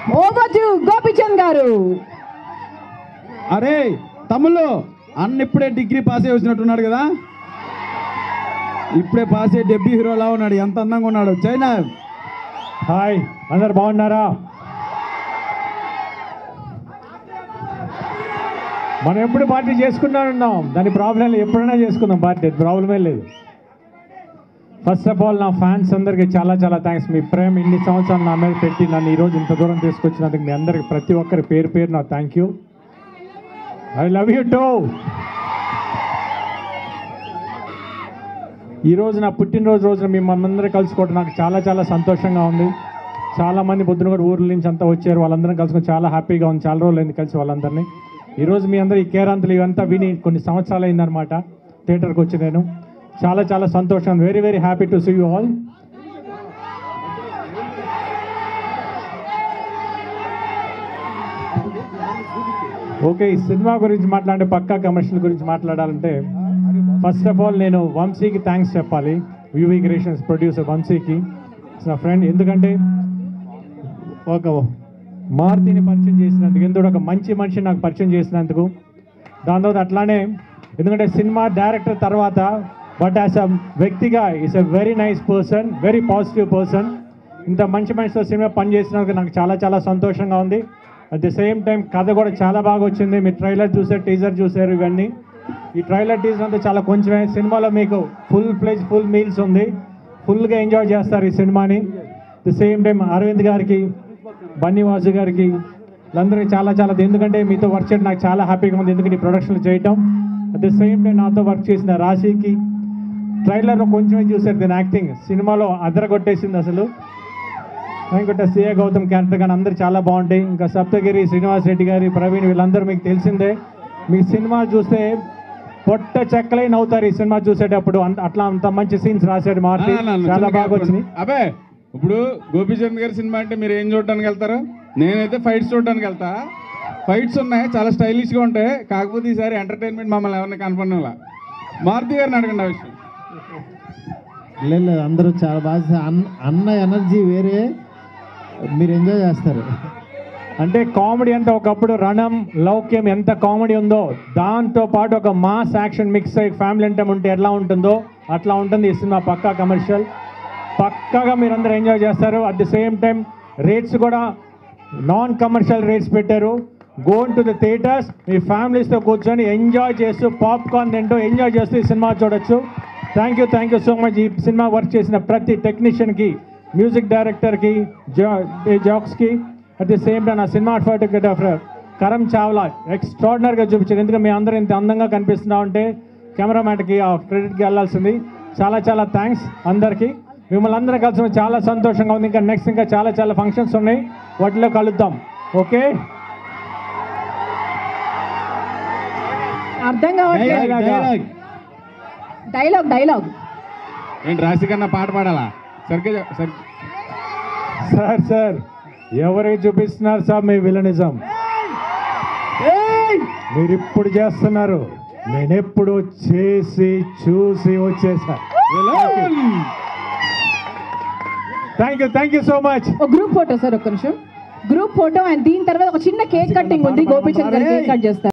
Over to Gopichand గారు అరే తమ్ముళ్ళు అన్న ఇప్పుడే డిగ్రీ పాస్ అయ్యి వచ్చినట్టున్నాడు కదా ఇప్పుడే పాస్ అయ్యి డెబ్బీ హీరోలా ఉన్నాడు ఎంత అందంగా ఉన్నాడు చైనా హాయ్ అందరు బాగున్నారా మనం ఎప్పుడు పార్టీ చేసుకున్నా ఉన్నాం దాని ప్రాబ్లం లేదు ఎప్పుడైనా చేసుకుందాం పార్టీ ప్రాబ్లమే లేదు ఫస్ట్ ఆఫ్ ఆల్ నా ఫ్యాన్స్ అందరికీ చాలా చాలా థ్యాంక్స్ మీ ప్రేమ ఇన్ని సంవత్సరాలు నా మీద పెట్టి నన్ను ఈరోజు ఇంత దూరం తీసుకొచ్చినందుకు మీ అందరికి ప్రతి ఒక్కరి పేరు పేరు నా thank you I love you too ఈ రోజు నా పుట్టినరోజు రోజున మిమ్మల్ని అందరూ కలుసుకోవడం నాకు చాలా చాలా సంతోషంగా ఉంది చాలా మంది పొద్దున కూడా ఊర్ల నుంచి అంతా వచ్చారు వాళ్ళందరం కలుసుకొని చాలా హ్యాపీగా ఉంది చాలా రోజులు అయింది కలిసి వాళ్ళందరినీ ఈరోజు మీ అందరూ ఈ కేరాంతులు ఇవంతా విని కొన్ని సంవత్సరాలు అయిందనమాట థియేటర్కి వచ్చి నేను చాలా చాలా సంతోషం very very happy to see you all okay ఈ సినిమా గురించి మాట్లాడే పక్కా కమర్షియల్ గురించి మాట్లాడాలంటే ఫస్ట్ ఆఫ్ ఆల్ నేను వంశీకి థ్యాంక్స్ చెప్పాలి వివి క్రియేషన్స్ ప్రొడ్యూసర్ వంశీకి నా ఫ్రెండ్ ఎందుకంటే ఒక మారుతిని పరిచయం చేసినందుకు ఎందుకంటే ఒక మంచి మనిషి నాకు పరిచయం చేసినందుకు దాని తర్వాత అట్లానే ఎందుకంటే సినిమా డైరెక్టర్ తర్వాత బట్ యాజ్ అ వ్యక్తిగా is a very nice person very positive person ఇంత మంచి మనిషితో సినిమా పనిచేసినందుకు నాకు చాలా చాలా సంతోషంగా ఉంది అట్ ది సేమ్ టైం కథ కూడా చాలా బాగా వచ్చింది మీరు ట్రైలర్ చూసారు టీజర్ చూసారు ఇవన్నీ ఈ ట్రైలర్ టీజర్ అంతా చాలా కొంచెమే సినిమాలో మీకు ఫుల్ ఫ్లెజ్ ఫుల్ మీల్స్ ఉంది ఫుల్గా ఎంజాయ్ చేస్తారు ఈ సినిమాని ది సేమ్ టైం అరవింద్ గారికి బన్నీవాసు గారికి వీళ్ళందరికీ చాలా చాలా ఎందుకంటే మీతో వర్క్ చేయడం నాకు చాలా హ్యాపీగా ఉంది ఎందుకంటే ఈ ప్రొడక్షన్లు చేయటం అట్ ది సేమ్ టైం నాతో వర్క్ చేసిన రాశికి ట్రైలర్లో కొంచెమే చూసారు దీని యాక్టింగ్ సినిమాలో అదర కొట్టేసింది అసలు ఇంకొక సిఏ గౌతమ్ క్యారెక్టర్ కానీ అందరు చాలా బాగుంటాయి ఇంకా సప్తగిరి శ్రీనివాస్ రెడ్డి గారి ప్రవీణ్ వీళ్ళందరూ మీకు తెలిసిందే మీ సినిమా చూస్తే పొట్ట చెక్కలై నవ్వుతారు ఈ సినిమా చూసేటప్పుడు అంత- అట్లా అంత మంచి సీన్స్ రాశాడు మారుతి చాలా బాగా వచ్చినాయి అబే ఇప్పుడు గోపీచంద్ గారి సినిమా అంటే మీరు ఏం చూడడానికి వెళ్తారు నేనైతే ఫైట్స్ చూడడానికి వెళ్తా ఫైట్స్ ఉన్నాయి చాలా స్టైలిష్గా ఉంటాయి కాకపోతే ఈసారి ఎంటర్టైన్మెంట్ మమ్మల్ని ఎవరిని కనపడినలా మారుతి గారిని అడగండి ఆ విషయం లేదు లేదు అందరూ చాలా బాగా చేశారు. అన్న అన్న ఎనర్జీ వేరే మీరు ఎంజాయ్ చేస్తారు అంటే కామెడీ అంటే ఒకప్పుడు రణం లౌక్యం ఎంత కామెడీ ఉందో దాంతో పాటు ఒక మాస్ యాక్షన్ మిక్స్ అయ్యి ఫ్యామిలీ అంటే ఉంటే ఎట్లా ఉంటుందో అట్లా ఉంటుంది ఈ సినిమా పక్కా కమర్షియల్ పక్కాగా మీరందరూ ఎంజాయ్ చేస్తారు at the same time rates కూడా నాన్ కమర్షియల్ రేట్స్ పెట్టారు గోన్ టు ద థియేటర్స్ మీ ఫ్యామిలీస్తో కూర్చొని ఎంజాయ్ చేస్తూ పాప్కార్న్ తింటూ ఎంజాయ్ చేస్తూ ఈ సినిమా చూడొచ్చు thank you thank you so much ఈ సినిమా వర్క్ చేసిన ప్రతి టెక్నీషియన్కి మ్యూజిక్ డైరెక్టర్కి జాక్స్కి అట్ ది సేమ్ టైం నా సినిమా ఫోటోగ్రాఫర్ కరం చావ్లా ఎక్స్ట్రాడినరీగా చూపించారు ఎందుకంటే మీ అందరూ ఇంత అందంగా కనిపిస్తున్నా ఉంటే కెమెరామ్యాన్కి ఆ క్రెడిట్కి వెళ్ళాల్సింది చాలా చాలా థ్యాంక్స్ అందరికీ మిమ్మల్ని అందరూ కలిసి చాలా సంతోషంగా ఉంది ఇంకా నెక్స్ట్ ఇంకా చాలా చాలా ఫంక్షన్స్ ఉన్నాయి వాటిలో కలుద్దాం ఓకే అర్థం కావట్లేదు Dialogue. డైలాగ్ డైలాగ్ డైలాగ్ ఏంటి రాశి కన్నా పాట పాడాలా సరిగ్గా చెప్- సరి సార్ సార్ ఎవరికి చూపిస్తున్నారు సార్ మీ విలనిజం మీరు ఇప్పుడు చేస్తున్నారు నేను ఎప్పుడు చేసి చూసి వచ్చేసా thank you thank you so much ఒక గ్రూప్ ఫోటో సార్ ఒక్క నిమిషం గ్రూప్ ఫోటో అండ్ దీని తర్వాత ఒక చిన్న కేక్ కటింగ్ ఉంది గోపిచంద్ గారు కేక్ కట్ చేస్తారు